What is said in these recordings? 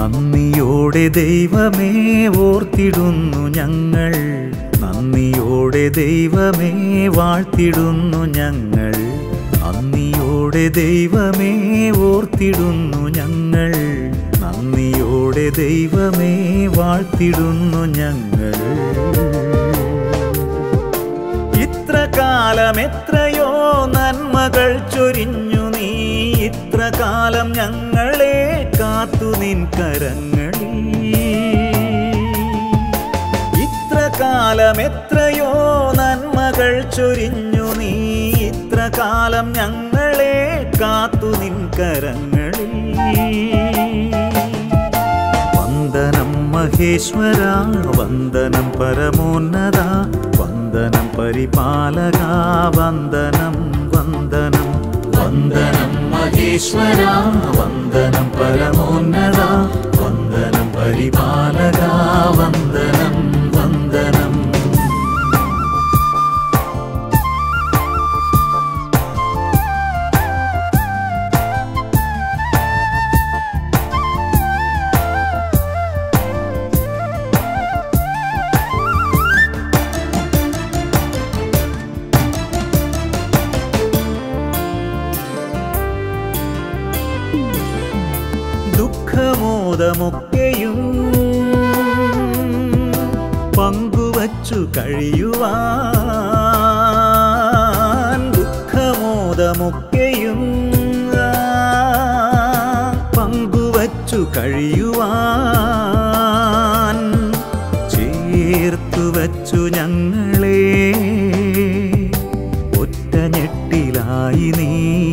നന്ദിയോടെ ദൈവമേ ഓർത്തിടുന്നു ഞങ്ങൾ നന്ദിയോടെ ദൈവമേ വാഴ്ത്തിടുന്നു ഞങ്ങൾ നന്ദിയോടെ ദൈവമേ ഓർത്തിടുന്നു ഞങ്ങൾ നന്ദിയോടെ ദൈവമേ വാഴ്ത്തിടുന്നു ഞങ്ങൾ ഇത്ര കാലം എത്രയോ നന്മകൾ ചൊരിഞ്ഞു നീ ഇത്ര കാലം ഞങ്ങളെ കാത്തു നിൻ കരങ്ങളിൽ ഇത്ര കാലം എത്രയോ നന്മകൾ ചൊരിഞ്ഞു നീ ഇത്ര കാലം ഞങ്ങളെ കാത്തു നിൻ കരങ്ങളിൽ വന്ദനം മഹേശ്വര വന്ദനം പരമോന്നത വന്ദനം പരിപാലക വന്ദനം വന്ദനം വന്ദനം മഹേശ്വര വന്ദനം പരമോന്നത വന്ദനം പരിപാലക വന്ദനം വന്ദനം ദുഃഖമോദമൊക്കെയും പങ്കുവച്ചു കഴിയുവാൻ ദുഃഖമോദമൊക്കെയും ആ, പങ്കുവച്ചു കഴിയുവാൻ ചേർത്തു വച്ചു ഞങ്ങളെ ഒറ്റ ഞെട്ടിലായി നീ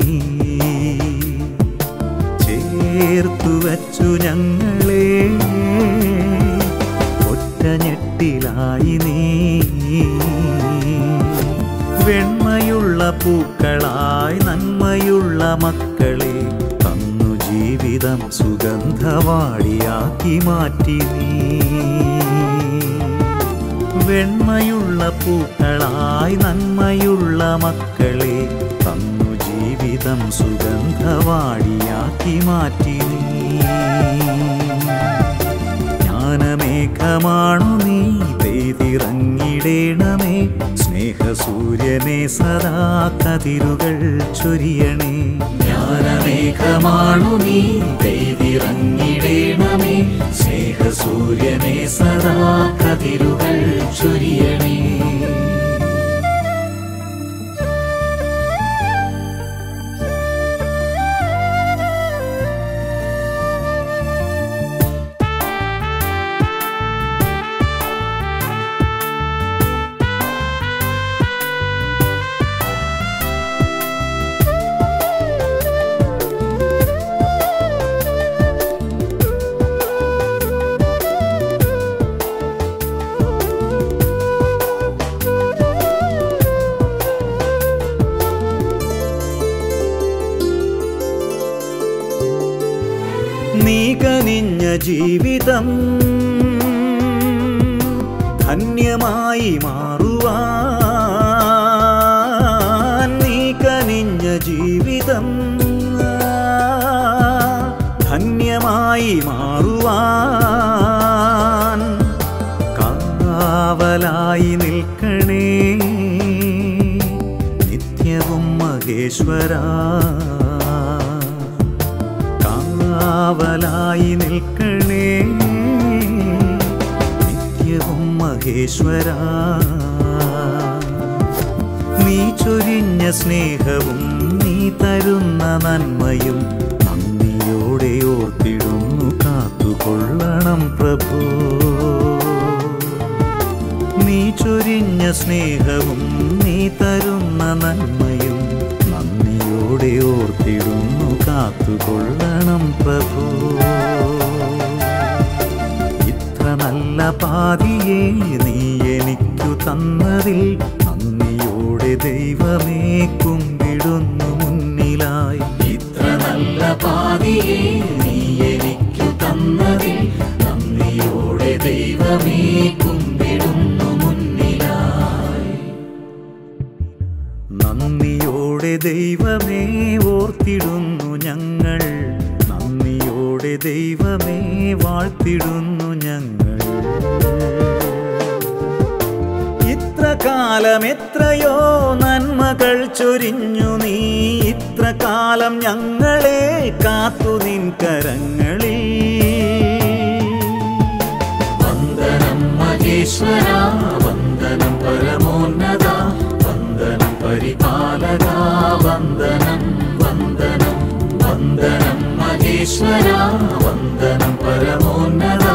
ചേർത്തു വച്ചു ഞങ്ങളെ ഒറ്റ ഞെട്ടിലായി നീ വെണ്മയുള്ള പൂക്കളായി നന്മയുള്ള മക്കളെ തന്നു ജീവിതം സുഗന്ധവാടിയാക്കി മാറ്റി നീ വെണ്മയുള്ള പൂക്കളായി നന്മയുള്ള മക്കളെ തന്നു ജീവിതം സുഗന്ധവാടിയാക്കി മാറ്റി നീ ജ്ഞാനമേഘമാണു നീ പെയ്തിറങ്ങിടേണമേ സ്നേഹസൂര്യനെ സദാ കതിരുകൾ ചൊരിയണേ ജ്ഞാനമേഘമാണു നീ പെയ്തിറങ്ങിടേണമേ സ്നേഹസൂര്യനെ സദാ കതിരുകൾ ചൊരിയണേ നീ കനിഞ്ഞ ജീവിതം ധന്യമായി മാറുവാൻ നീ കനിഞ്ഞ ജീവിതം ധന്യമായി മാറുവാൻ കാവലായി നിൽക്കണേ നിത്യവും മഹേശ്വരാ കാവലായി നിൽക്കണേ നിത്യവും മഹേശ്വര നീ ചൊരിഞ്ഞ സ്നേഹവും നീ തരുന്ന നന്മയും നന്ദിയോടെ ഓർത്തിടുന്നു കാത്തുകൊള്ളണം പ്രഭു നീ ചൊരിഞ്ഞ സ്നേഹവും നീ തരുന്ന നന്മയും നന്ദിയോടെ ഓർത്തിടുന്നു കാത്തുകൊള്ളണം പ്രഭു ഇത്ര നല്ല പാതിയെ നീ എനിക്കു തന്നതിൽ നന്ദിയോടെ ദൈവമേ കുമ്പിടുന്നു മുന്നിലായി ഇത്ര നല്ല പാതിയെ നീ എനിക്കു തന്നതിൽ നന്ദിയോടെ ദൈവമേ കുമ്പിടുന്നു മുന്നിലായി നന്ദിയോടെ ദൈവമേ ഓർത്തിടുന്നു ഞങ്ങൾ നന്ദിയോടെ ദൈവമേ വാ വാഴ്ത്തിടുന്നു ഞങ്ങൾ ഇത്ര കാലം എത്രയോ നന്മകൾ ചൊരിഞ്ഞു നീ ഇത്ര കാലം ഞങ്ങളെ കാത്തു നിൻ കരങ്ങളിൽ വന്ദനം മഹേശ്വര വന്ദനം പരമോന്നത വന്ദനം പരിപാലക വന്ദനം വന്ദനം വന്ദനം മഹേശ്വര വന്ദനം പരമോന്നത